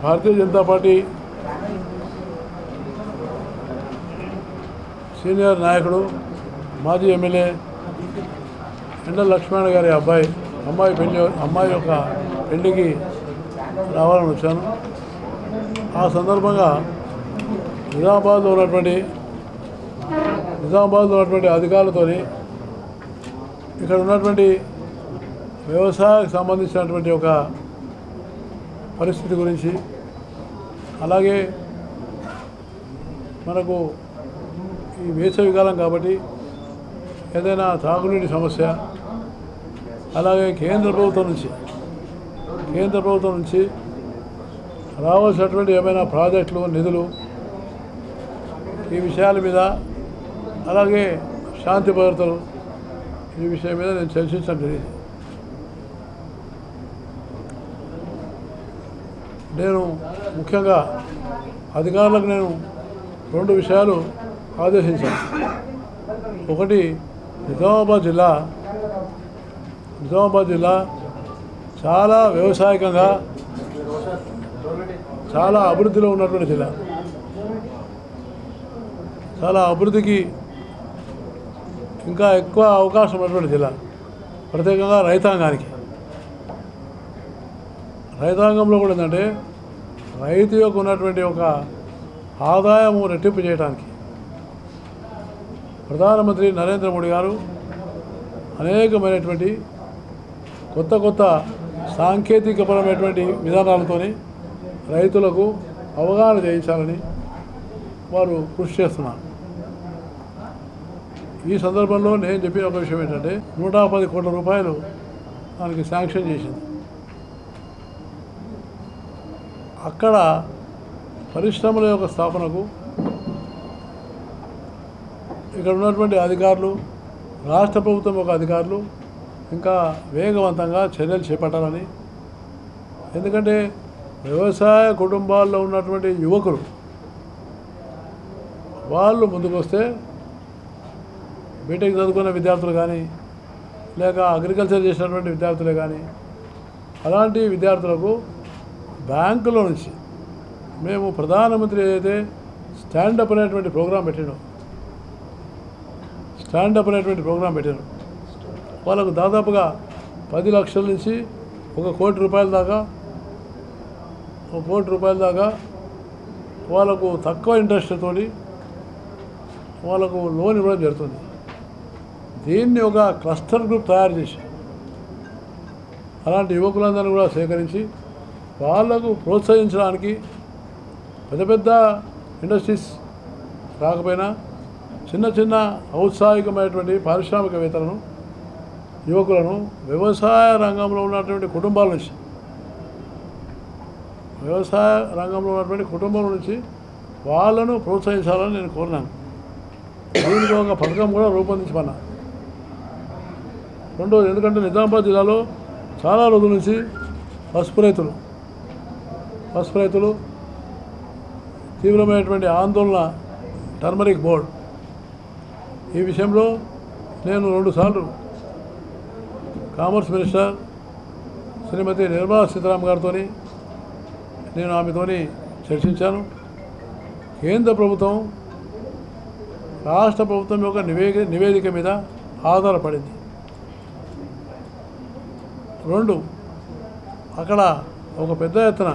భారతీయ Janata party senior నాయకుడు మాజీ MLA ఎండ లక్ష్మణ్ గారి అబ్బాయి అమ్మాయి పెళ్లి అమ్మాయి యొక్క పెళ్లికి రావాలని వచ్చాను ఆ సందర్భంగా నిజామాబాద్లో ఉన్నటువంటి నిజామాబాద్లో ఉన్నటువంటి అధికారులతోని ఇక్కడ ఉన్నటువంటి వ్యవసాయానికి సంబంధించినటువంటి ఒక పరిస్థితి గురించి అలాగే మనకు ఈ వేసవి కాలం కాబట్టి ఏదైనా తాగునీటి సమస్య అలాగే కేంద్ర ప్రభుత్వం నుంచి కేంద్ర ప్రభుత్వం నుంచి రావాల్సినటువంటి ఏమైనా ప్రాజెక్టులు నిధులు ఈ విషయాల మీద అలాగే శాంతి భద్రతలు ఈ విషయం మీద నేను చర్చించడం జరిగింది నేను ముఖ్యంగా అధికారులకు నేను రెండు విషయాలు ఆదేశించాను ఒకటి నిజామాబాద్ జిల్లా నిజామాబాద్ జిల్లా చాలా వ్యవసాయకంగా చాలా అభివృద్ధిలో ఉన్నటువంటి జిల్లా చాలా అభివృద్ధికి ఇంకా ఎక్కువ అవకాశం ఉన్నటువంటి జిల్లా ప్రత్యేకంగా రైతాంగానికి రైతాంగంలో కూడా ఏంటంటే రైతు యొక్క ఉన్నటువంటి ఒక ఆదాయము రెట్టింపు చేయడానికి ప్రధానమంత్రి నరేంద్ర మోడీ గారు అనేకమైనటువంటి కొత్త కొత్త సాంకేతికపరమైనటువంటి విధానాలతోని రైతులకు అవగాహన చేయించాలని వారు కృషి చేస్తున్నారు ఈ సందర్భంలో నేను చెప్పిన ఒక విషయం ఏంటంటే నూట పది కోట్ల రూపాయలు దానికి శాంక్షన్ చేసింది అక్కడ పరిశ్రమల యొక్క స్థాపనకు ఇక్కడ ఉన్నటువంటి అధికారులు రాష్ట్ర ప్రభుత్వం యొక్క అధికారులు ఇంకా వేగవంతంగా చర్యలు చేపట్టాలని ఎందుకంటే వ్యవసాయ కుటుంబాల్లో ఉన్నటువంటి యువకులు వాళ్ళు ముందుకు వస్తే బీటెక్ చదువుకున్న విద్యార్థులు కానీ లేక అగ్రికల్చర్ చేసినటువంటి విద్యార్థులే కానీ అలాంటి విద్యార్థులకు బ్యాంకులో నుంచి మేము ప్రధానమంత్రి ఏదైతే స్టాండప్ అనేటువంటి ప్రోగ్రాం పెట్టాడో స్టాండప్ అనేటువంటి ప్రోగ్రాం పెట్టారు వాళ్ళకు దాదాపుగా పది లక్షల నుంచి ఒక కోటి రూపాయల దాకా ఒక కోటి రూపాయల దాకా వాళ్ళకు తక్కువ ఇంట్రెస్ట్ తోటి వాళ్ళకు లోన్ ఇవ్వడం జరుగుతుంది దీన్ని ఒక క్లస్టర్ గ్రూప్ తయారు చేసి అలాంటి యువకులందరినీ కూడా సేకరించి వాళ్ళకు ప్రోత్సహించడానికి పెద్ద పెద్ద ఇండస్ట్రీస్ రాకపోయినా చిన్న చిన్న ఔత్సాహికమైనటువంటి పారిశ్రామికవేత్తలను యువకులను వ్యవసాయ రంగంలో ఉన్నటువంటి కుటుంబాల నుంచి వ్యవసాయ రంగంలో ఉన్నటువంటి కుటుంబం నుంచి వాళ్ళను ప్రోత్సహించాలని నేను కోరినాను దీనికి ఒక పథకం కూడా రూపొందించమన్నా రెండోది ఎందుకంటే నిజామాబాద్ జిల్లాలో చాలా రోజుల నుంచి పసుపు రైతులు పసుపు రైతులు తీవ్రమైనటువంటి ఆందోళన టర్మరిక్ బోర్డ్ ఈ విషయంలో నేను రెండుసార్లు కామర్స్ మినిస్టర్ శ్రీమతి నిర్మలా సీతారాం గారితో నేను ఆమెతోని చర్చించాను కేంద్ర ప్రభుత్వం రాష్ట్ర ప్రభుత్వం యొక్క నివేదిక నివేదిక మీద ఆధారపడింది రెండు అక్కడ ఒక పెద్ద ఎత్తున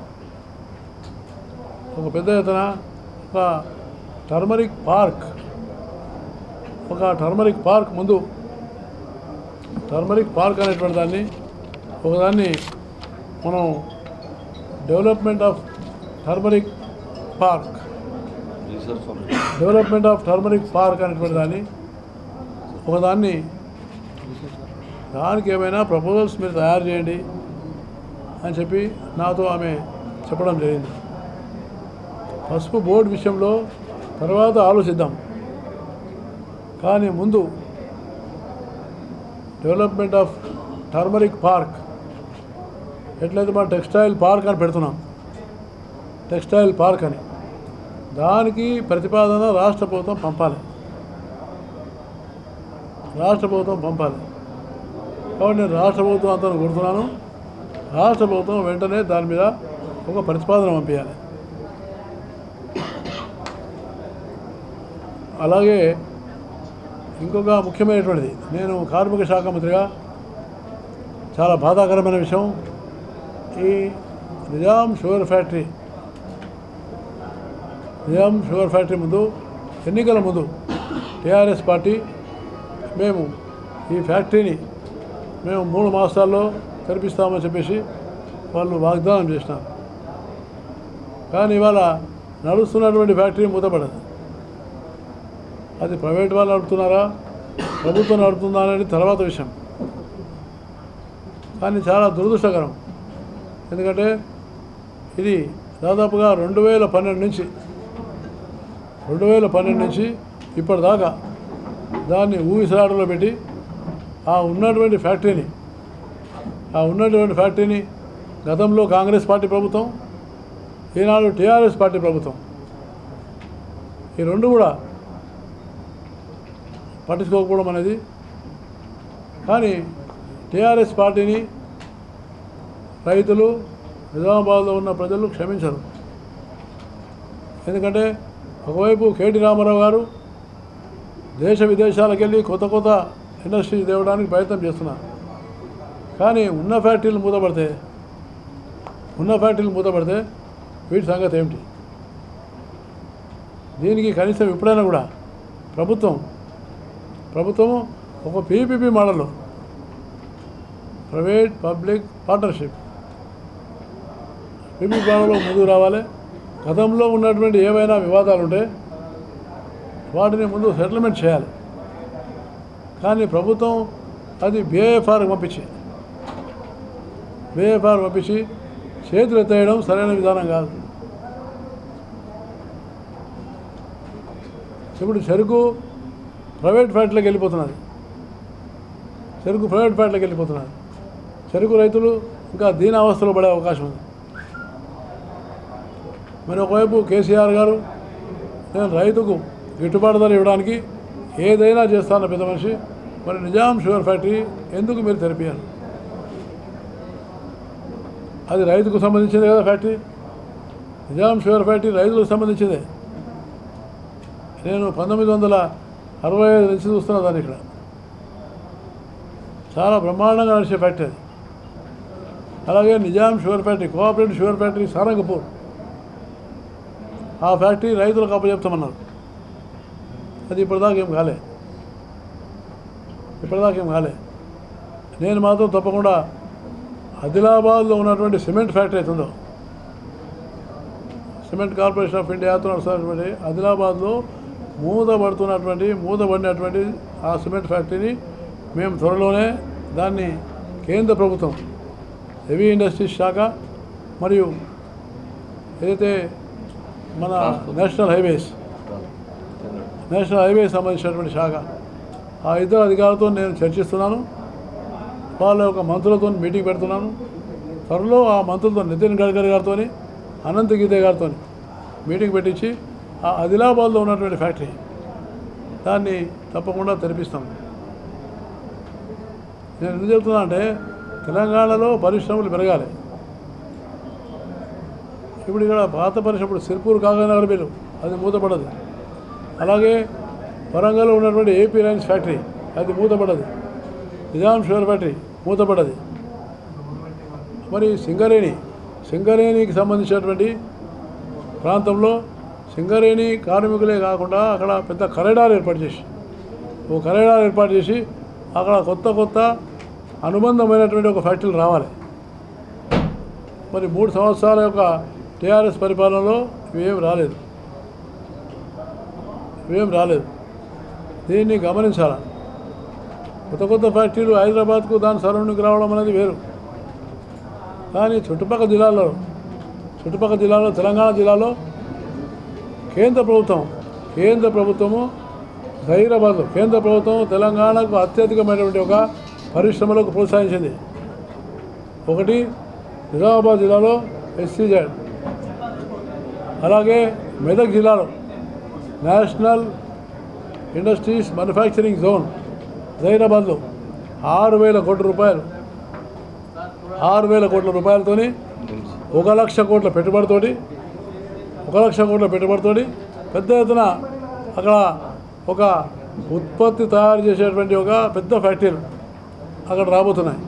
ఒక పెద్ద ఎత్తున ఒక టర్మరిక్ పార్క్ ఒక టర్మరిక్ పార్క్ ముందు టర్మరిక్ పార్క్ అనేటువంటి దాన్ని ఒకదాన్ని మనం development of turmeric park development of turmeric park అనేటువంటి దాన్ని ఒకదాన్ని దానికి ఏమైనా ప్రపోజల్స్ మీరు తయారు చేయండి అని చెప్పి నాతో ఆమె చెప్పడం జరిగింది పసుపు బోర్డు విషయంలో తర్వాత ఆలోచిద్దాం కానీ ముందు డెవలప్మెంట్ ఆఫ్ టర్మరిక్ పార్క్ ఎట్లయితే మన టెక్స్టైల్ పార్క్ అని పెడుతున్నాం టెక్స్టైల్ పార్క్ అని దానికి ప్రతిపాదన రాష్ట్ర ప్రభుత్వం పంపాలి రాష్ట్ర ప్రభుత్వం పంపాలి కాబట్టి నేను రాష్ట్ర ప్రభుత్వం అంతా కొడుతున్నాను రాష్ట్ర ప్రభుత్వం వెంటనే దాని మీద ఒక ప్రతిపాదన పంపించాలి అలాగే ఇంకొక ముఖ్యమైనటువంటిది నేను కార్మిక శాఖ మంత్రిగా చాలా బాధాకరమైన విషయం ఈ Nizam sugar factory Nizam sugar factory ముందు ఎన్నికల ముందు టీఆర్ఎస్ పార్టీ మేము ఈ ఫ్యాక్టరీని మేము మూడు మాసాల్లో తెరిపిస్తామని చెప్పేసి వాళ్ళు వాగ్దానం చేసినారు కానీ ఇవాళ నడుస్తున్నటువంటి ఫ్యాక్టరీ మూతపడదు అది ప్రైవేట్ వాళ్ళు నడుపుతున్నారా ప్రభుత్వం నడుపుతుందా అనేది తర్వాత విషయం కానీ చాలా దురదృష్టకరం ఎందుకంటే ఇది దాదాపుగా రెండు వేల పన్నెండు నుంచి రెండు వేల పన్నెండు నుంచి ఇప్పటిదాకా దాన్ని ఊగిసలాటలో పెట్టి ఆ ఉన్నటువంటి ఫ్యాక్టరీని ఆ ఉన్నటువంటి ఫ్యాక్టరీని గతంలో కాంగ్రెస్ పార్టీ ప్రభుత్వం ఈనాడు టీఆర్ఎస్ పార్టీ ప్రభుత్వం ఈ రెండు కూడా పట్టించుకోకపోవడం అనేది కానీ టీఆర్ఎస్ పార్టీని రైతులు నిజామాబాద్లో ఉన్న ప్రజలు క్షమించరు ఎందుకంటే ఒకవైపు కేటీ రామారావు గారు దేశ విదేశాలకు వెళ్ళి కొత్త కొత్త ఇండస్ట్రీస్ తేవడానికి ప్రయత్నం చేస్తున్నారు కానీ ఉన్న ఫ్యాక్టరీలు మూతపడితే ఉన్న ఫ్యాక్టరీలు మూతపడితే వీటి సంగతి ఏమిటి దీనికి కనీసం ఎప్పుడైనా కూడా ప్రభుత్వం ప్రభుత్వము ఒక పీపీపీ మోడల్లో ప్రైవేట్ పబ్లిక్ పార్ట్నర్షిప్ పీపీ మోడల్లో ముందుకు రావాలి గతంలో ఉన్నటువంటి ఏవైనా వివాదాలు ఉంటే వాటిని ముందు సెటిల్మెంట్ చేయాలి కానీ ప్రభుత్వం అది బేఎఫ్ఆర్ పంపించి బేఎఫ్ఆర్ పంపించి చేతులు ఎత్తేయడం సరైన విధానం కాదు ఇప్పుడు చెరుకు ప్రైవేట్ ఫ్యాక్టరీలకు వెళ్ళిపోతున్నది చెరుకు ప్రైవేట్ ఫ్యాక్టరీలకు వెళ్ళిపోతున్నది చెరుకు రైతులు ఇంకా దీనావస్థలో పడే అవకాశం ఉంది మరి ఒకవైపు కేసీఆర్ గారు నేను రైతుకు గిట్టుబాటు ధర ఇవ్వడానికి ఏదైనా చేస్తానన్న పెద్ద మనిషి మరి నిజాం షుగర్ ఫ్యాక్టరీ ఎందుకు మీరు తెరిపారు అది రైతుకు సంబంధించింది కదా ఫ్యాక్టరీ నిజాం షుగర్ ఫ్యాక్టరీ రైతులకు సంబంధించిందే నేను పంతొమ్మిది వందల అరవై ఐదు నుంచి చూస్తున్నా దాన్ని ఇక్కడ చాలా బ్రహ్మాండంగా నడిచే ఫ్యాక్టరీ అది అలాగే Nizam sugar factory cooperative sugar factory Sarangapur ఆ ఫ్యాక్టరీ రైతులకు అప్పచెప్తామన్నారు అది ఇప్పటిదాకా ఏం కాలే ఇప్పటిదాకా ఏం కాలే నేను మాత్రం తప్పకుండా ఆదిలాబాద్లో ఉన్నటువంటి సిమెంట్ ఫ్యాక్టరీ అవుతుందో సిమెంట్ కార్పొరేషన్ ఆఫ్ ఇండియాతో నడుస్తున్నటువంటి ఆదిలాబాద్లో మూతపడుతున్నటువంటి మూతపడినటువంటి ఆ సిమెంట్ ఫ్యాక్టరీని మేము త్వరలోనే దాన్ని కేంద్ర ప్రభుత్వం హెవీ ఇండస్ట్రీస్ శాఖ మరియు ఏదైతే మన నేషనల్ హైవేస్ నేషనల్ హైవేస్ సంబంధించినటువంటి శాఖ ఆ ఇద్దరు అధికారులతో నేను చర్చిస్తున్నాను వాళ్ళ యొక్క మంత్రులతో మీటింగ్ పెడుతున్నాను త్వరలో ఆ మంత్రులతో నితిన్ గడ్కరీ గారితో అనంత్ గీతే గారితో మీటింగ్ పెట్టించి ఆ ఆదిలాబాద్లో ఉన్నటువంటి ఫ్యాక్టరీ దాన్ని తప్పకుండా తెరిపిస్తాం నేను ఎందుకు చెప్తున్నా అంటే తెలంగాణలో పరిశ్రమలు పెరగాలి ఇప్పుడు ఇక్కడ పాత పరిశ్రమ ఇప్పుడు సిర్పూర్ కాగనగర్ బిల్లు అది మూతపడదు అలాగే వరంగల్లో ఉన్నటువంటి ఏపీ లైన్స్ ఫ్యాక్టరీ అది మూతపడదు నిజాం షుగర్ ఫ్యాక్టరీ మూతపడది మరి సింగరేణి సింగరేణికి సంబంధించినటువంటి ప్రాంతంలో సింగరేణి కార్మికులే కాకుండా అక్కడ పెద్ద కరైడార్ ఏర్పాటు చేసి ఓ కరైడార్ ఏర్పాటు చేసి అక్కడ కొత్త కొత్త అనుబంధమైనటువంటి ఒక ఫ్యాక్టరీలు రావాలి మరి మూడు సంవత్సరాల యొక్క టీఆర్ఎస్ పరిపాలనలో ఇవేం రాలేదు ఇవేం రాలేదు దీన్ని గమనించాలి కొత్త కొత్త ఫ్యాక్టరీలు హైదరాబాద్కు దాని సరౌండింగ్కి రావడం అనేది వేరు కానీ చుట్టుపక్కల జిల్లాల్లో చుట్టుపక్కల జిల్లాలో తెలంగాణ జిల్లాలో కేంద్ర ప్రభుత్వం కేంద్ర ప్రభుత్వము హైదరాబాద్ కేంద్ర ప్రభుత్వం తెలంగాణకు అత్యధికమైనటువంటి ఒక పరిశ్రమలకు ప్రోత్సహించింది ఒకటి నిజామాబాద్ జిల్లాలో ఎస్సీజెడ్ అలాగే మెదక్ జిల్లాలో నేషనల్ ఇండస్ట్రీస్ మ్యానుఫ్యాక్చరింగ్ జోన్ హైదరాబాద్లో ఆరు వేల కోట్ల రూపాయలు ఆరు వేల కోట్ల రూపాయలతోని ఒక లక్ష కోట్ల పెట్టుబడితోటి ఒక లక్ష కోట్ల పెట్టుబడితోటి పెద్ద ఎత్తున అక్కడ ఒక ఉత్పత్తి తయారు చేసేటువంటి ఒక పెద్ద ఫ్యాక్టరీలు అక్కడ రాబోతున్నాయి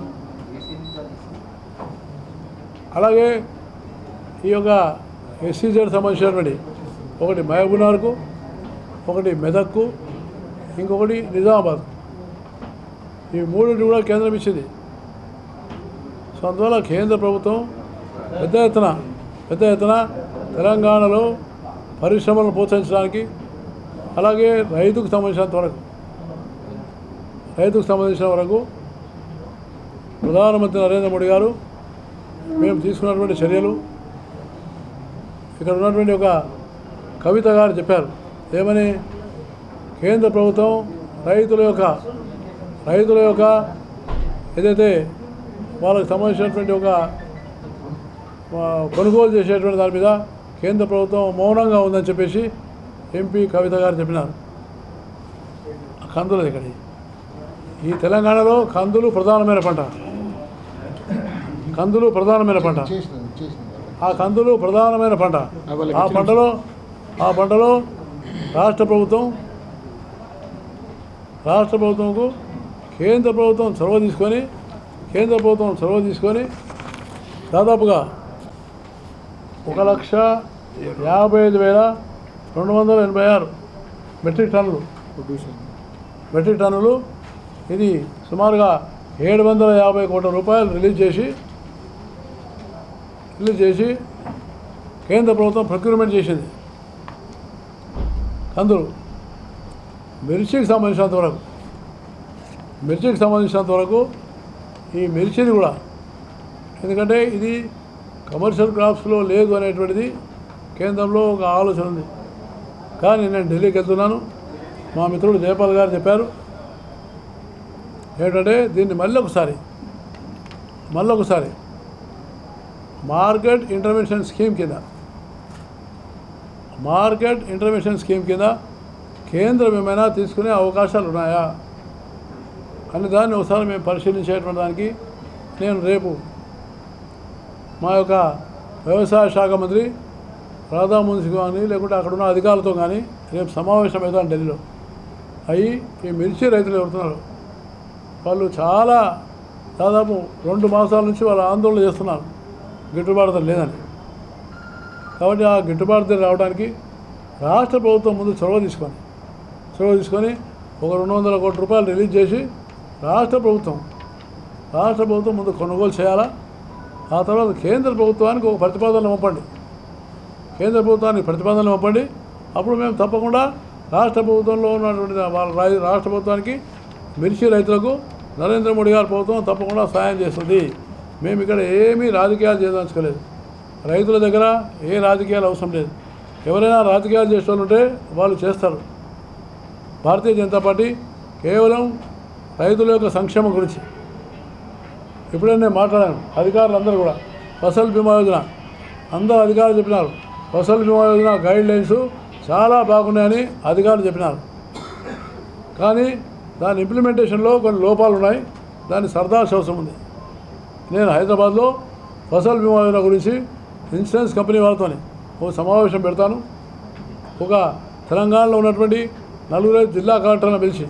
అలాగే ఈ యొక్క ఎస్సీజెడ్ సంబంధించినటువంటి ఒకటి మహబూబ్నగర్కు ఒకటి మెదక్కు ఇంకొకటి నిజామాబాద్ ఈ మూడింటి కూడా కేంద్రం ఇచ్చింది సో అందువల్ల కేంద్ర ప్రభుత్వం పెద్ద ఎత్తున పెద్ద ఎత్తున తెలంగాణలో పరిశ్రమలను ప్రోత్సహించడానికి అలాగే రైతుకు సంబంధించినంత వరకు రైతుకు సంబంధించిన వరకు ప్రధానమంత్రి నరేంద్ర మోడీ గారు మేము తీసుకున్నటువంటి చర్యలు ఇక్కడ ఉన్నటువంటి ఒక కవిత గారు చెప్పారు ఏమని కేంద్ర ప్రభుత్వం రైతుల యొక్క రైతుల యొక్క ఏదైతే వాళ్ళకి సంబంధించినటువంటి ఒక ఆ, కొనుగోలు చేసేటువంటి దాని మీద కేంద్ర ప్రభుత్వం మౌనంగా ఉందని చెప్పేసి ఎంపీ కవిత గారు చెప్పినారు ఆ కందులది ఇక్కడ ఈ తెలంగాణలో కందులు ప్రధానమైన పంట కందులు ప్రధానమైన పంట చేసినాను చేసినాను ఆ కందులు ప్రధానమైన పంట ఆ పంటలో ఆ పంటలో రాష్ట్ర ప్రభుత్వం రాష్ట్ర ప్రభుత్వంకు కేంద్ర ప్రభుత్వం చొరవ తీసుకొని కేంద్ర ప్రభుత్వం చొరవ తీసుకొని దాదాపుగా ఒక లక్ష యాభై ఐదు వేల రెండు వందల ఎనభై ఆరు మెట్రిక్ టన్నులు ప్రొడ్యూషన్ మెట్రిక్ టన్నులు ఇది సుమారుగా ఏడు వందల యాభై కోట్ల రూపాయలు రిలీజ్ చేసి రిలీజ్ చేసి కేంద్ర ప్రభుత్వం ప్రొక్యూర్మెంట్ చేసింది కందులు మిర్చికి సంబంధించినంత వరకు మిర్చికి సంబంధించినంత వరకు ఈ మిర్చిని కూడా ఎందుకంటే ఇది కమర్షియల్ క్రాప్స్లో లేదు అనేటువంటిది కేంద్రంలో ఒక ఆలోచన ఉంది కానీ నేను ఢిల్లీకి వెళ్తున్నాను మా మిత్రుడు జయపాల్ గారు చెప్పారు ఏంటంటే దీన్ని మళ్ళీ ఒకసారి మళ్ళీ ఒకసారి మార్కెట్ ఇంటర్వెన్షన్ స్కీమ్ కింద మార్కెట్ ఇంటర్వెన్షన్ స్కీమ్ కింద కేంద్రం ఏమైనా తీసుకునే అవకాశాలు ఉన్నాయా అని దాన్ని ఒకసారి మేము పరిశీలించేటువంటి దానికి నేను రేపు మా యొక్క వ్యవసాయ శాఖ మంత్రి రాధామోహన్ కానీ లేకుంటే అక్కడ ఉన్న అధికారులతో కానీ రేపు సమావేశం అవుతాను ఢిల్లీలో అయ్యి ఈ మిర్చి రైతులు ఎవరుతున్నారు వాళ్ళు చాలా దాదాపు రెండు మాసాల నుంచి వాళ్ళు ఆందోళన చేస్తున్నారు గిట్టుబాటు ధర లేదని కాబట్టి ఆ గిట్టుబాటు ధర రావడానికి రాష్ట్ర ప్రభుత్వం ముందు చొరవ తీసుకొని చొరవ తీసుకొని ఒక రెండు వందల కోట్ల రూపాయలు రిలీజ్ చేసి రాష్ట్ర ప్రభుత్వం రాష్ట్ర ప్రభుత్వం ముందు కొనుగోలు చేయాలా ఆ తర్వాత కేంద్ర ప్రభుత్వానికి ఒక ప్రతిపాదన పంపండి కేంద్ర ప్రభుత్వానికి ప్రతిపాదనలు పంపండి అప్పుడు మేము తప్పకుండా రాష్ట్ర ప్రభుత్వంలో ఉన్నటువంటి వాళ్ళ రా- రాష్ట్ర ప్రభుత్వానికి మిర్చి రైతులకు నరేంద్ర మోడీ గారి ప్రభుత్వం తప్పకుండా సాయం చేస్తుంది మేము ఇక్కడ ఏమీ రాజకీయాలు చేయదలుచుకోలేదు రైతుల దగ్గర ఏ రాజకీయాలు అవసరం లేదు ఎవరైనా రాజకీయాలు చేసే వాళ్ళు ఉంటే వాళ్ళు చేస్తారు భారతీయ జనతా పార్టీ కేవలం రైతుల యొక్క సంక్షేమం గురించి ఇప్పుడే నేను మాట్లాడాను అధికారులందరూ కూడా ఫసల్ బీమా యోజన అందరూ అధికారులు చెప్పినారు ఫసల్ బీమా యోజన గైడ్ లైన్స్ చాలా బాగున్నాయని అధికారులు చెప్పినారు కానీ దాని ఇంప్లిమెంటేషన్లో కొన్ని లోపాలు ఉన్నాయి దాన్ని సర్దాల్సిన అవసరం ఉంది నేను హైదరాబాద్లో ఫసల్ బీమా యోజన గురించి ఇన్సూరెన్స్ కంపెనీ వాళ్ళతోని ఒక సమావేశం పెడతాను ఒక తెలంగాణలో ఉన్నటువంటి నలుగురు జిల్లా కలెక్టర్లను పిలిచి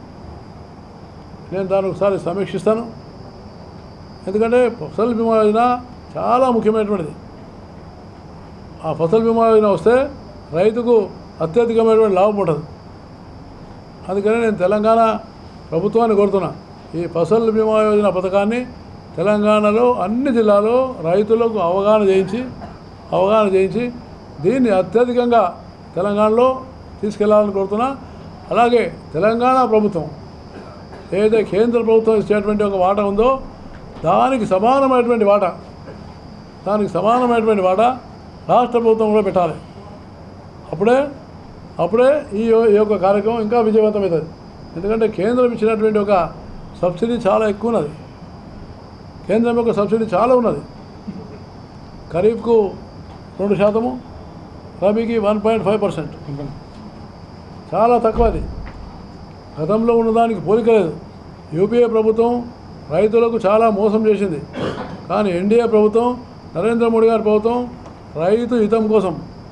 నేను దాన్ని ఒకసారి సమీక్షిస్తాను ఎందుకంటే ఫసల్ బీమా యోజన చాలా ముఖ్యమైనటువంటిది ఆ ఫసల్ బీమా యోజన వస్తే రైతుకు అత్యధికమైనటువంటి లాభం ఉంటుంది అందుకని నేను తెలంగాణ ప్రభుత్వాన్ని కోరుతున్నా ఈ ఫసల్ బీమా యోజన పథకాన్ని తెలంగాణలో అన్ని జిల్లాలో రైతులకు అవగాహన చేయించి అవగాహన చేయించి దీన్ని అత్యధికంగా తెలంగాణలో తీసుకెళ్లాలని కోరుతున్నా అలాగే తెలంగాణ ప్రభుత్వం ఏదైతే కేంద్ర ప్రభుత్వం ఇచ్చేటువంటి ఒక వాటా ఉందో దానికి సమానమైనటువంటి వాటా దానికి సమానమైనటువంటి వాటా రాష్ట్ర ప్రభుత్వం కూడా పెట్టాలి అప్పుడే అప్పుడే ఈ యొ- ఈ యొక్క కార్యక్రమం ఇంకా విజయవంతమవుతుంది ఎందుకంటే కేంద్రం ఇచ్చినటువంటి ఒక సబ్సిడీ చాలా ఎక్కువ ఉన్నది కేంద్రం యొక్క సబ్సిడీ చాలా ఉన్నది ఖరీఫ్కు రెండు శాతము రబీకి వన్ పాయింట్ ఫైవ్ పర్సెంట్ చాలా తక్కువ అది గతంలో ఉన్నదానికి పోలిక లేదు యూపీఏ ప్రభుత్వం రైతులకు చాలా మోసం చేసింది కానీ ఎన్డీఏ ప్రభుత్వం నరేంద్ర మోడీ గారి ప్రభుత్వం రైతు హితం కోసం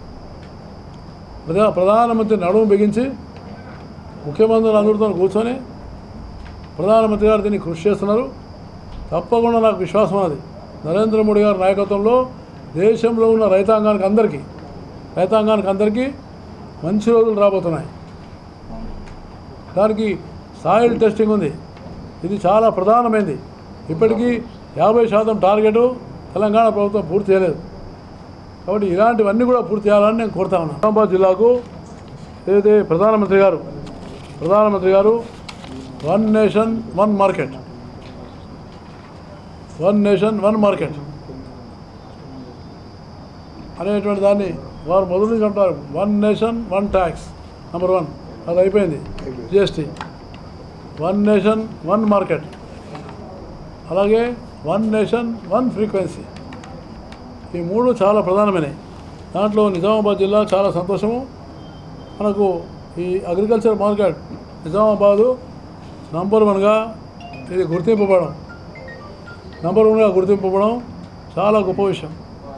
ప్రధా ప్రధానమంత్రి నడుము బిగించి ముఖ్యమంత్రులు అందరితో కూర్చొని ప్రధానమంత్రి గారు దీన్ని కృషి చేస్తున్నారు తప్పకుండా నాకు విశ్వాసం ఉన్నది నరేంద్ర మోడీ గారి నాయకత్వంలో దేశంలో ఉన్న రైతాంగానికి అందరికీ రైతాంగానికి అందరికీ మంచి రోజులు రాబోతున్నాయి దానికి సాయిల్ టెస్టింగ్ ఉంది ఇది చాలా ప్రధానమైనది ఇప్పటికీ యాభై శాతం టార్గెట్ తెలంగాణ ప్రభుత్వం పూర్తి చేయలేదు కాబట్టి ఇలాంటివన్నీ కూడా పూర్తి చేయాలని నేను కోరుతా ఉన్నాను నిజామాబాద్ జిల్లాకు ఏదైతే ప్రధానమంత్రి గారు ప్రధానమంత్రి గారు one nation one market one nation one market అనేటువంటి దాన్ని వారు మొదలు నుంచి అంటారు one nation one tax number one అది అయిపోయింది GST one nation one market అలాగే వన్ నేషన్ వన్ ఫ్రీక్వెన్సీ ఈ మూడు చాలా ప్రధానమైనవి దాంట్లో నిజామాబాద్ జిల్లా చాలా సంతోషము మనకు ఈ అగ్రికల్చర్ మార్కెట్ నిజామాబాదు నంబర్ వన్గా ఇది గుర్తింపబడడం నంబర్ వన్గా గుర్తింపబడడం చాలా గొప్ప విషయం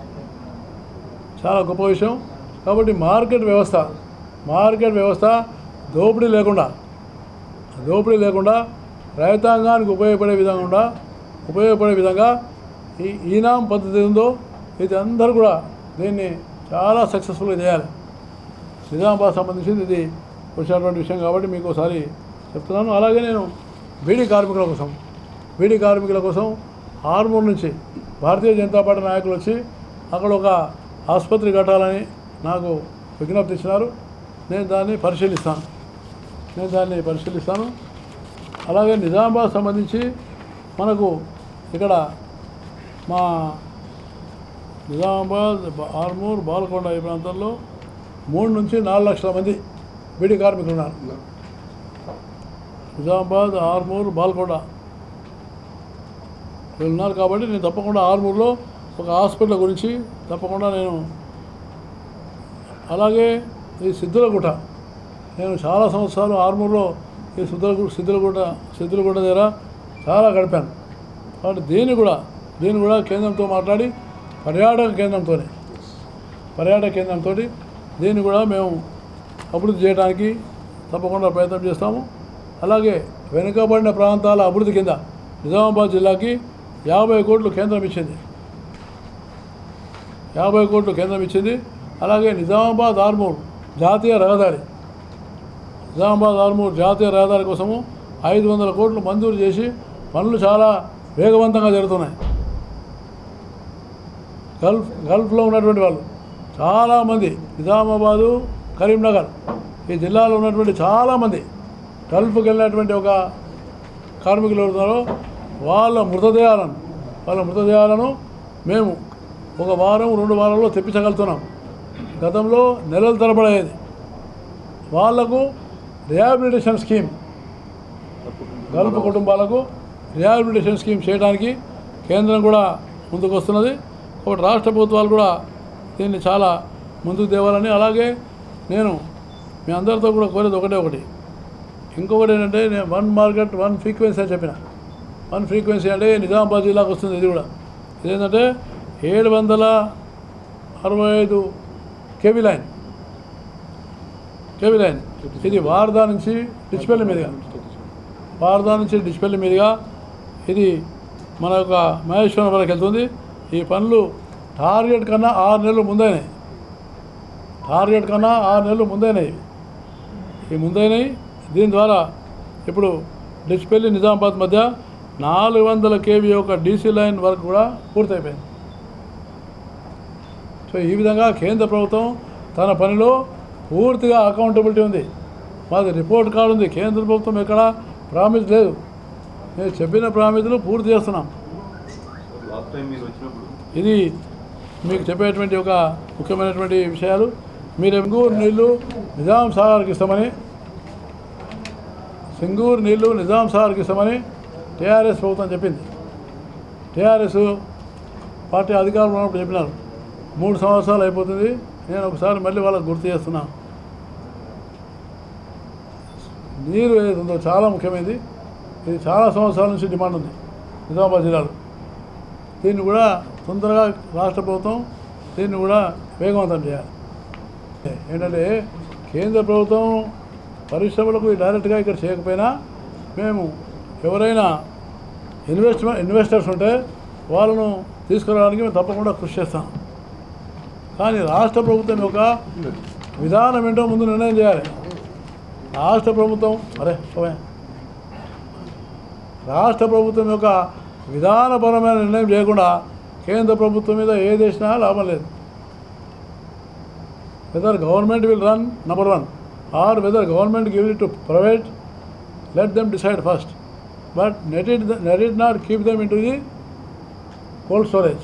చాలా గొప్ప విషయం కాబట్టి మార్కెట్ వ్యవస్థ మార్కెట్ వ్యవస్థ దోపిడీ లేకుండా దోపిడీ లేకుండా రైతాంగానికి ఉపయోగపడే విధంగా ఉపయోగపడే విధంగా ఈ ఈనాం పద్ధతి ఉందో ఇది అందరూ కూడా దీన్ని చాలా సక్సెస్ఫుల్గా చేయాలి నిజామాబాద్ సంబంధించింది ఇది వచ్చినటువంటి విషయం కాబట్టి మీకు ఒకసారి చెప్తున్నాను అలాగే నేను బీడీ కార్మికుల కోసం బీడీ కార్మికుల కోసం ఆర్మూర్ నుంచి భారతీయ జనతా పార్టీ నాయకులు వచ్చి అక్కడ ఒక ఆసుపత్రి కట్టాలని నాకు విజ్ఞప్తి ఇచ్చినారు నేను దాన్ని పరిశీలిస్తాను నేను దాన్ని పరిశీలిస్తాను అలాగే నిజామాబాద్ సంబంధించి మనకు ఇక్కడ మా నిజామాబాద్ బ- ఆర్మూర్ బాలకొండ ఈ ప్రాంతంలో మూడు నుంచి నాలుగు లక్షల మంది బీడీ కార్మికులు ఉన్నారు నిజామాబాద్ ఆర్మూర్ బాల్కొండ వీళ్ళు ఉన్నారు కాబట్టి నేను తప్పకుండా ఆర్మూర్లో ఒక హాస్పిటల్ గురించి తప్పకుండా నేను అలాగే ఈ సిద్ధులగుట్ట నేను చాలా సంవత్సరాలు ఆర్మూర్లో ఈ సిద్ధుల సిద్ధులగుట్ట సిద్ధులగుట్ట దగ్గర చాలా గడిపాను కాబట్టి దీన్ని కూడా దీన్ని కూడా కేంద్రంతో మాట్లాడి పర్యాటక కేంద్రంతోనే పర్యాటక కేంద్రంతో దీన్ని కూడా మేము అభివృద్ధి చేయడానికి తప్పకుండా ప్రయత్నం చేస్తాము అలాగే వెనుకబడిన ప్రాంతాల అభివృద్ధి కింద నిజామాబాద్ జిల్లాకి యాభై కోట్లు కేంద్రం ఇచ్చింది యాభై కోట్లు కేంద్రం ఇచ్చింది అలాగే నిజామాబాద్ ఆర్మూర్ జాతీయ రహదారి నిజామాబాద్ ఆర్మూర్ జాతీయ రహదారి కోసము ఐదు వందల కోట్లు మంజూరు చేసి పనులు చాలా వేగవంతంగా జరుగుతున్నాయి గల్ఫ్ గల్ఫ్లో ఉన్నటువంటి వాళ్ళు చాలామంది నిజామాబాదు కరీంనగర్ ఈ జిల్లాలో ఉన్నటువంటి చాలామంది గల్ఫ్కి వెళ్ళినటువంటి ఒక కార్మికులు ఉన్నారో వాళ్ళ మృతదేహాలను వాళ్ళ మృతదేహాలను మేము ఒక వారం రెండు వారాల్లో తెప్పించగలుగుతున్నాం గతంలో నెలల తరబడేది వాళ్లకు రిహాబిలిటేషన్ స్కీమ్ గల్ఫ్ కుటుంబాలకు రిహాబిలిటేషన్ స్కీమ్ చేయడానికి కేంద్రం కూడా ముందుకు వస్తున్నది కాబట్టి రాష్ట్ర ప్రభుత్వాలు కూడా దీన్ని చాలా ముందుకు తేవాలని అలాగే నేను మీ అందరితో కూడా కోరేది ఒకటే ఒకటి ఇంకొకటి ఏంటంటే నేను వన్ మార్కెట్ వన్ ఫ్రీక్వెన్సీ అని చెప్పిన వన్ ఫ్రీక్వెన్సీ అంటే నిజామాబాద్ జిల్లాకు వస్తుంది ఇది కూడా ఇదేంటంటే ఏడు వందల అరవై ఐదు కేవీ లైన్ కేవీ లైన్ ఇది వారదా నుంచి డిచ్పల్లి మీదుగా వారదా నుంచి డిచ్పల్లి మీదుగా ఇది మన యొక్క మహేశ్వరం వరకు వెళ్తుంది ఈ పనులు టార్గెట్ కన్నా ఆరు నెలలు ముందైనాయి టార్గెట్ కన్నా ఆరు నెలలు ముందైనాయి ఈ ముందైనాయి దీని ద్వారా ఇప్పుడు డిచ్పల్లి నిజామాబాద్ మధ్య నాలుగు వందల కేవీ యొక్క డీసీ లైన్ వరకు కూడా పూర్తయిపోయింది సో ఈ విధంగా కేంద్ర ప్రభుత్వం తన పనిలో పూర్తిగా అకౌంటబిలిటీ ఉంది మాది రిపోర్ట్ కార్డు ఉంది కేంద్ర ప్రభుత్వం ఎక్కడ ప్రామిస్ లేదు నేను చెప్పిన ప్రామిస్లు పూర్తి చేస్తున్నాం లాస్ట్ టైం మీరు వచ్చినప్పుడు ఇది మీకు చెప్పేటువంటి ఒక ముఖ్యమైనటువంటి విషయాలు మీరు సింగూరు నీళ్లు నిజాం సాగర్కి ఇస్తామని సింగూరు నీళ్లు నిజాం సాగర్కి ఇస్తామని టీఆర్ఎస్ ప్రభుత్వం చెప్పింది టీఆర్ఎస్ పార్టీ అధికారంలో ఉన్నప్పుడు చెప్పినారు మూడు సంవత్సరాలు అయిపోతుంది నేను ఒకసారి మళ్ళీ వాళ్ళకి గుర్తు చేస్తున్నాను నీరు ఏదైతే ఉందో చాలా ముఖ్యమైనది ఇది చాలా సంవత్సరాల నుంచి డిమాండ్ ఉంది నిజామాబాద్ జిల్లాలో దీన్ని కూడా తొందరగా రాష్ట్ర ప్రభుత్వం దీన్ని కూడా వేగవంతం చేయాలి ఏంటంటే కేంద్ర ప్రభుత్వం పరిశ్రమలకు డైరెక్ట్గా ఇక్కడ చేయకపోయినా మేము ఎవరైనా ఇన్వెస్ట్మెంట్ ఇన్వెస్టర్స్ ఉంటే వాళ్ళను తీసుకురావడానికి మేము తప్పకుండా కృషి చేస్తాం కానీ రాష్ట్ర ప్రభుత్వం యొక్క విధానం ఏంటో ముందు నిర్ణయం చేయాలి రాష్ట్ర ప్రభుత్వం అరే పోయా. రాష్ట్ర ప్రభుత్వం యొక్క విధానపరమైన నిర్ణయం చేయకుండా కేంద్ర ప్రభుత్వం మీద ఏ చేసినా లాభం లేదు whether government will run number one or whether government give it to private let them decide first but let it let it not keep them in to the cold storage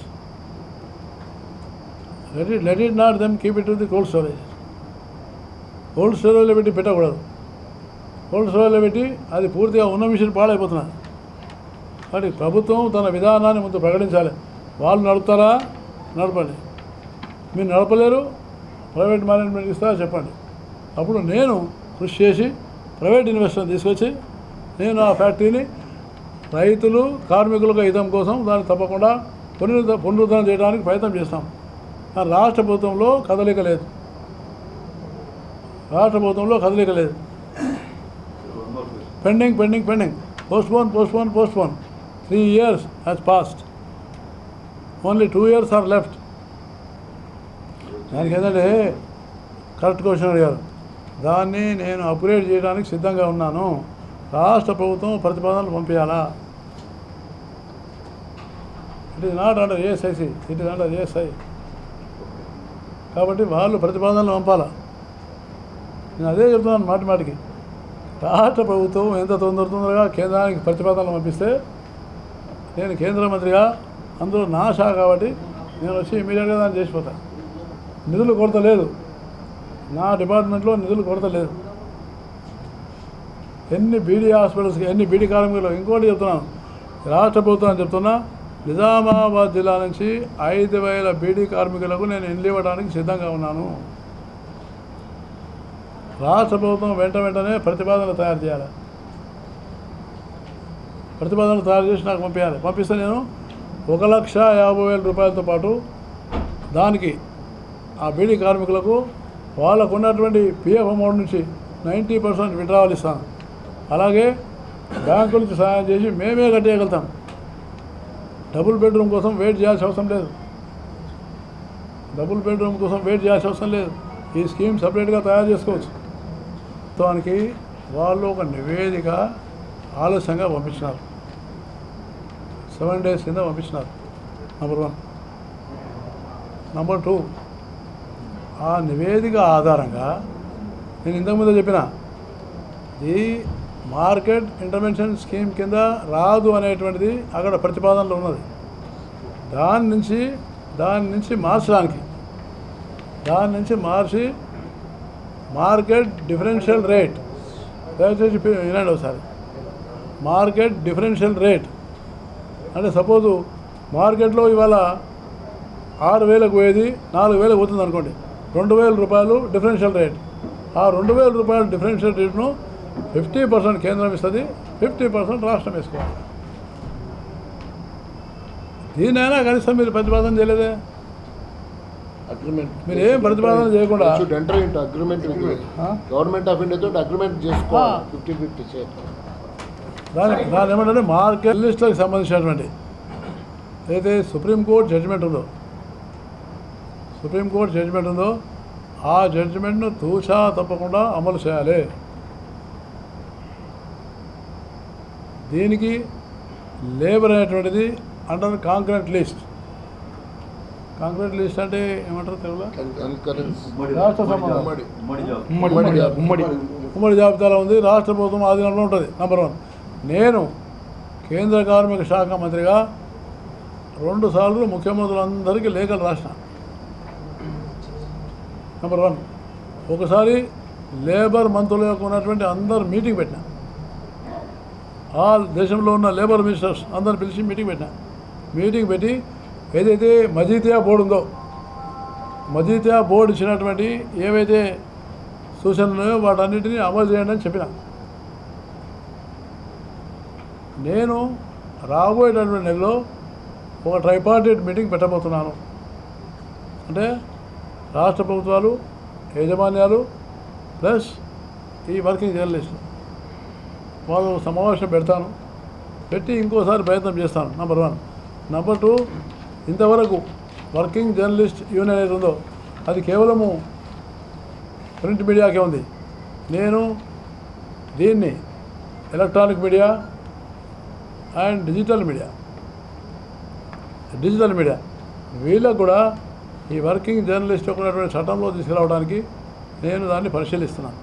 let it let it not them keep it to the cold storage cold స్టోరేజ్లో పెట్టి పెట్టకూడదు cold స్టోరేజ్లో పెట్టి అది పూర్తిగా ఉన్న machine పాడైపోతున్నది కాబట్టి ప్రభుత్వం తన విధానాన్ని ముందు ప్రకటించాలి వాళ్ళు నడుపుతారా నడపండి మీరు నడపలేరు ప్రైవేట్ మేనేజ్మెంట్ ఇస్తారా చెప్పండి అప్పుడు నేను కృషి చేసి ప్రైవేట్ ఇన్వెస్టర్ తీసుకొచ్చి నేను ఆ ఫ్యాక్టరీని రైతులు కార్మికులకు హితం కోసం దాన్ని తప్పకుండా పునరుద్ధ పునరుద్ధరణ చేయడానికి ప్రయత్నం చేస్తాం కానీ రాష్ట్ర ప్రభుత్వంలో కదలిక లేదు రాష్ట్ర ప్రభుత్వంలో కదలిక లేదు One more question. Pending pending pending postpone postpone postpone three years has passed only two years are left దానికి ఏంటంటే కరెక్ట్ క్వశ్చన్ అడిగారు దాన్ని నేను అప్గ్రేడ్ చేయడానికి సిద్ధంగా ఉన్నాను రాష్ట్ర ప్రభుత్వం ప్రతిపాదనలు పంపించాలా it is not under ASIC it is under ASI కాబట్టి వాళ్ళు ప్రతిపాదనలు పంపాలా నేను అదే చెప్తున్నాను మాటి మాటికి రాష్ట్ర ప్రభుత్వం ఎంత తొందర తొందరగా కేంద్రానికి ప్రతిపాదనలు పంపిస్తే నేను కేంద్ర మంత్రిగా అందులో నా శాఖ కాబట్టి నేను వచ్చి ఇమీడియట్గా దాన్ని చేసిపోతాను నిధులు కొరత లేదు నా డిపార్ట్మెంట్లో నిధులు కొరత లేదు ఎన్ని బీడీ హాస్పిటల్స్కి ఎన్ని బీడీ కార్మికులు ఇంకోటి చెప్తున్నాను రాష్ట్ర ప్రభుత్వం చెప్తున్నా నిజామాబాద్ జిల్లా నుంచి ఐదు వేల బీడీ కార్మికులకు నేను ఇల్లు ఇవ్వడానికి సిద్ధంగా ఉన్నాను రాష్ట్ర ప్రభుత్వం వెంట వెంటనే ప్రతిపాదనలు తయారు చేయాలి ప్రతిపాదనలు తయారు చేసి నాకు పంపించాలి పంపిస్తే నేను ఒక లక్ష యాభై వేల రూపాయలతో పాటు దానికి ఆ బీడీ కార్మికులకు వాళ్ళకు ఉన్నటువంటి పిఎఫ్ అమౌంట్ నుంచి నైంటీ పర్సెంట్ విడ్రావల్ ఇస్తాను అలాగే బ్యాంకు నుంచి సహాయం చేసి మేమే కట్టేయగలుగుతాం డబుల్ బెడ్రూమ్ కోసం వెయిట్ చేయాల్సిన అవసరం లేదు డబుల్ బెడ్రూమ్ కోసం వెయిట్ చేయాల్సిన అవసరం లేదు ఈ స్కీమ్ సపరేట్గా తయారు చేసుకోవచ్చు దానికి వాళ్ళు ఒక నివేదిక ఆలస్యంగా పంపించినారు సెవెన్ డేస్ కింద పంపించినారు నంబర్ వన్ నంబర్ టూ ఆ నివేదిక ఆధారంగా నేను ఇంతకుముందే చెప్పిన ఈ మార్కెట్ ఇంటర్వెన్షన్ స్కీమ్ కింద రాదు అనేటువంటిది అక్కడ ప్రతిపాదనలో ఉన్నది దాని నుంచి దాని నుంచి మార్చడానికి దాని నుంచి మార్చి మార్కెట్ డిఫరెన్షియల్ రేట్ దయచేసి పి- వినండి ఒకసారి మార్కెట్ డిఫరెన్షియల్ రేట్ అంటే సపోజు మార్కెట్లో ఇవాళ ఆరు వేలకు పోయేది నాలుగు వేలకు పోతుంది అనుకోండి రెండు వేల రూపాయలు డిఫరెన్షియల్ రేట్ ఆ రెండు వేల రూపాయల డిఫరెన్షియల్ రేట్ను ఫిఫ్టీ పర్సెంట్ కేంద్రం ఇస్తుంది ఫిఫ్టీ పర్సెంట్ రాష్ట్రం వేసుకోవాలి దీనైనా కనీసం మీరు ప్రతిపాదన చేయలేదే అగ్రిమెంట్ మీరు ఏం ప్రతిపాదన చేయకుండా should enter into agreement with ఆ? గవర్నమెంట్ ఆఫ్ ఇండియా తోటి అగ్రిమెంట్ చేసుకోవాలి ఆ. ఫిఫ్టీ ఫిఫ్టీ షేర్ దాని దాని ఏమంటే మార్కెట్ లిస్టులకు సంబంధించినటువంటి ఏదైతే సుప్రీంకోర్టు జడ్జిమెంట్ ఉందో సుప్రీంకోర్టు జడ్జిమెంట్ ఉందో ఆ జడ్జిమెంట్ను తూచా తప్పకుండా అమలు చేయాలి దీనికి లేబర్ అనేటువంటిది under concrete list concrete list అంటే ఏమంటారు తెలుగులో కన్కరెన్స్ ఉమ్మడి రాష్ట్ర సంబంధం. ఉమ్మడి ఉమ్మడి జాబ్ ఉమ్మడి ఉమ్మడి ఉమ్మడి జాబితాలో ఉంది రాష్ట్ర ప్రభుత్వం ఆధీనంలో ఉంటుంది నెంబర్ వన్ నేను కేంద్ర కార్మిక శాఖ మంత్రిగా రెండు సార్లు ముఖ్యమంత్రులందరికీ లేఖలు రాసిన నెంబర్ వన్ ఒకసారి లేబర్ మంత్రుల యొక్క ఉన్నటువంటి అందరు మీటింగ్ పెట్టిన ఆల్ దేశంలో ఉన్న లేబర్ మినిస్టర్స్ అందరు పిలిచి మీటింగ్ పెట్టిన మీటింగ్ పెట్టి ఏదైతే మజీతియా బోర్డు ఉందో మజీతియా బోర్డు ఇచ్చినటువంటి ఏవైతే సూచనలు ఉన్నాయో వాటన్నిటిని అమలు చేయండి అని చెప్పిన నేను రాబోయేటటువంటి నెలలో ఒక ట్రైపార్టెడ్ మీటింగ్ పెట్టబోతున్నాను అంటే రాష్ట్ర ప్రభుత్వాలు యాజమాన్యాలు ప్లస్ ఈ వర్కింగ్ జర్నలిస్టులు వాళ్ళు సమావేశం పెడతాను పెట్టి ఇంకోసారి ప్రయత్నం చేస్తాను నంబర్ వన్ నంబర్ టూ ఇంతవరకు వర్కింగ్ జర్నలిస్ట్ యూనియన్ ఏది ఉందో అది కేవలము ప్రింట్ మీడియాకే ఉంది నేను దీన్ని electronic media and digital media digital media వీళ్ళకు కూడా ఈ వర్కింగ్ జర్నలిస్ట్ ఉన్నటువంటి చట్టంలో తీసుకురావడానికి నేను దాన్ని పరిశీలిస్తున్నాను